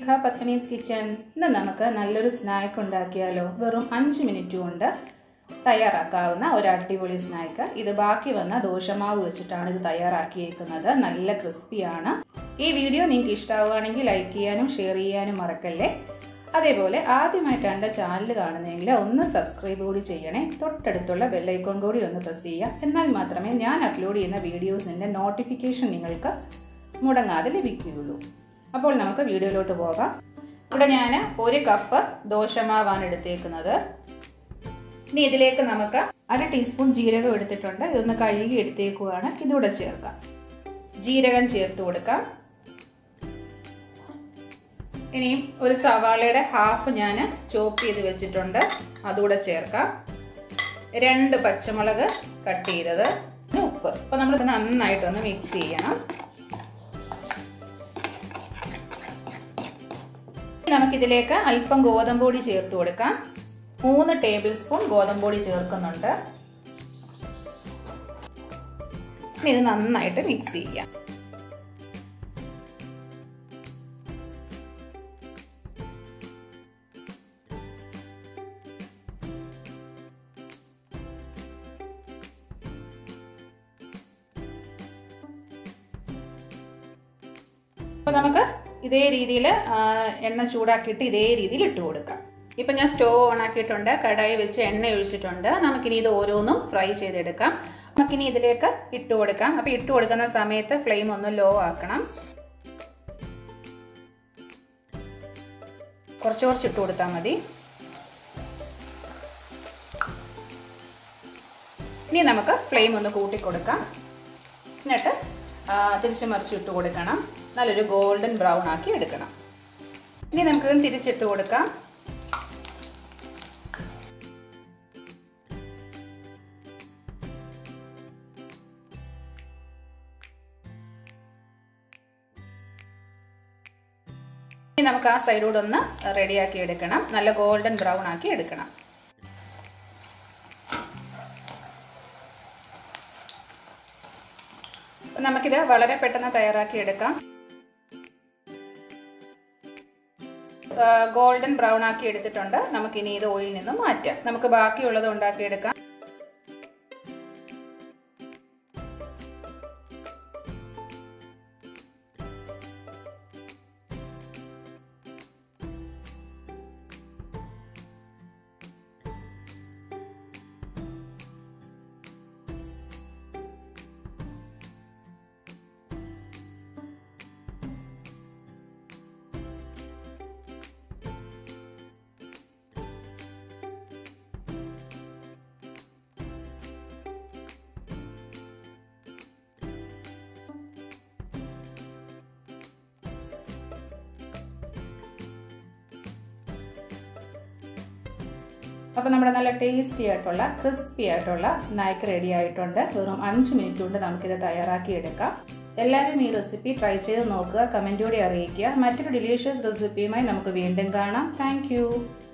പത്മിനീസ് kitchen ഇന്ന് നമുക്ക് നല്ലൊരു സ്നാക്ക് ഉണ്ടാക്കിയാലോ വെറും അഞ്ച് മിനിറ്റ് കൊണ്ട് തയ്യാറാക്കാവുന്ന ഒരു അടിപൊളി സ്നാക്ക് ഇത് ബാക്കി വന്ന ദോശമാവ് വെച്ചിട്ടാണ് ഇത് തയ്യാറാക്കിയേക്കുന്നത് നല്ല ക്രിസ്പിയാണ് ഈ വീഡിയോ നിങ്ങൾക്ക് ഇഷ്ടമാവുകയാണെങ്കിൽ ലൈക്ക് ചെയ്യാനും ഷെയർ ചെയ്യാനും മറക്കല്ലേ അതേപോലെ ആദ്യമായിട്ടാണ് എൻ്റെ ചാനൽ കാണുന്നതെങ്കിൽ ഒന്ന് സബ്സ്ക്രൈബ് കൂടി ചെയ്യണേ തൊട്ടടുത്തുള്ള ബെല്ലൈക്കോൺ കൂടി ഒന്ന് പ്രസ് ചെയ്യുക എന്നാൽ മാത്രമേ ഞാൻ അപ്ലോഡ് ചെയ്യുന്ന വീഡിയോസിൻ്റെ നോട്ടിഫിക്കേഷൻ നിങ്ങൾക്ക് മുടങ്ങാതെ ലഭിക്കുകയുള്ളൂ അപ്പോൾ നമുക്ക് വീഡിയോയിലോട്ട് പോകാം ഇവിടെ ഞാൻ ഒരു കപ്പ് ദോശമാവാണ് എടുത്തേക്കുന്നത് ഇനി ഇതിലേക്ക് നമുക്ക് അര ടീസ്പൂൺ ജീരകം എടുത്തിട്ടുണ്ട് ഇതൊന്ന് കഴുകി എടുത്തേക്കുവാണ് ഇതുകൂടെ ചേർക്കാം ജീരകം ചേർത്ത് കൊടുക്കാം ഇനിയും ഒരു സവാളയുടെ ഹാഫ് ഞാൻ ചോപ്പ് ചെയ്ത് വെച്ചിട്ടുണ്ട് അതുകൂടെ ചേർക്കാം രണ്ട് പച്ചമുളക് കട്ട് ചെയ്തത് പിന്നെ ഉപ്പ് അപ്പോൾ നമ്മൾ നന്നായിട്ടൊന്ന് മിക്സ് ചെയ്യണം നമുക്കിതിലേക്ക് അല്പം ഗോതമ്പ് പൊടി ചേർത്ത് കൊടുക്കാം മൂന്ന് ടേബിൾ സ്പൂൺ ഗോതമ്പ് പൊടി ചേർക്കുന്നുണ്ട് ഇനി ഇത് നന്നായിട്ട് മിക്സ് ചെയ്യാം അപ്പോൾ നമുക്ക് ഇതേ രീതിയിൽ എണ്ണ ചൂടാക്കിയിട്ട് ഇതേ രീതിയിൽ ഇട്ട് കൊടുക്കാം ഇപ്പം ഞാൻ സ്റ്റോവ് ഓൺ ആക്കിയിട്ടുണ്ട് കടായി വെച്ച് എണ്ണ ഒഴിച്ചിട്ടുണ്ട് നമുക്കിനി ഇത് ഓരോന്നും ഫ്രൈ ചെയ്തെടുക്കാം നമുക്കിനി ഇതിലേക്ക് ഇട്ട് കൊടുക്കാം അപ്പോൾ ഇട്ട് കൊടുക്കുന്ന സമയത്ത് ഫ്ലെയിം ഒന്ന് ലോ ആക്കണം കുറച്ച് കുറച്ച് ഇട്ട് കൊടുത്താൽ മതി ഇനി നമുക്ക് ഫ്ലെയിം ഒന്ന് കൂട്ടി കൊടുക്കാം എന്നിട്ട് തിരിച്ച് മറിച്ചിട്ട് കൊടുക്കണം നല്ലൊരു ഗോൾഡൻ ബ്രൗൺ ആക്കി എടുക്കണം ഇനി നമുക്ക് തിരിച്ചിട്ട് കൊടുക്കാം ഇനി നമുക്ക് ആ സൈഡോട് ഒന്ന് റെഡിയാക്കി എടുക്കണം നല്ല ഗോൾഡൻ ബ്രൗൺ ആക്കി എടുക്കണം നമുക്കിത് വളരെ പെട്ടെന്ന് തയ്യാറാക്കി എടുക്കാം ഗോൾഡൻ ബ്രൗൺ ആക്കി എടുത്തിട്ടുണ്ട് നമുക്കിനി ഇത് ഓയിലിൽ നിന്നും മാറ്റാം നമുക്ക് ബാക്കിയുള്ളത് ഉണ്ടാക്കിയെടുക്കാം അപ്പോൾ നമ്മുടെ നല്ല ടേസ്റ്റി ആയിട്ടുള്ള ക്രിസ്പി ആയിട്ടുള്ള സ്നാക്ക് റെഡി ആയിട്ടുണ്ട് വെറും അഞ്ച് മിനിറ്റ് കൊണ്ട് നമുക്കിത് തയ്യാറാക്കി എടുക്കാം എല്ലാവരും ഈ റെസിപ്പി ട്രൈ ചെയ്ത് നോക്കുക കമൻറ്റോടെ അറിയിക്കുക മറ്റൊരു ഡിലീഷ്യസ് റെസിപ്പിയുമായി നമുക്ക് വീണ്ടും കാണാം താങ്ക്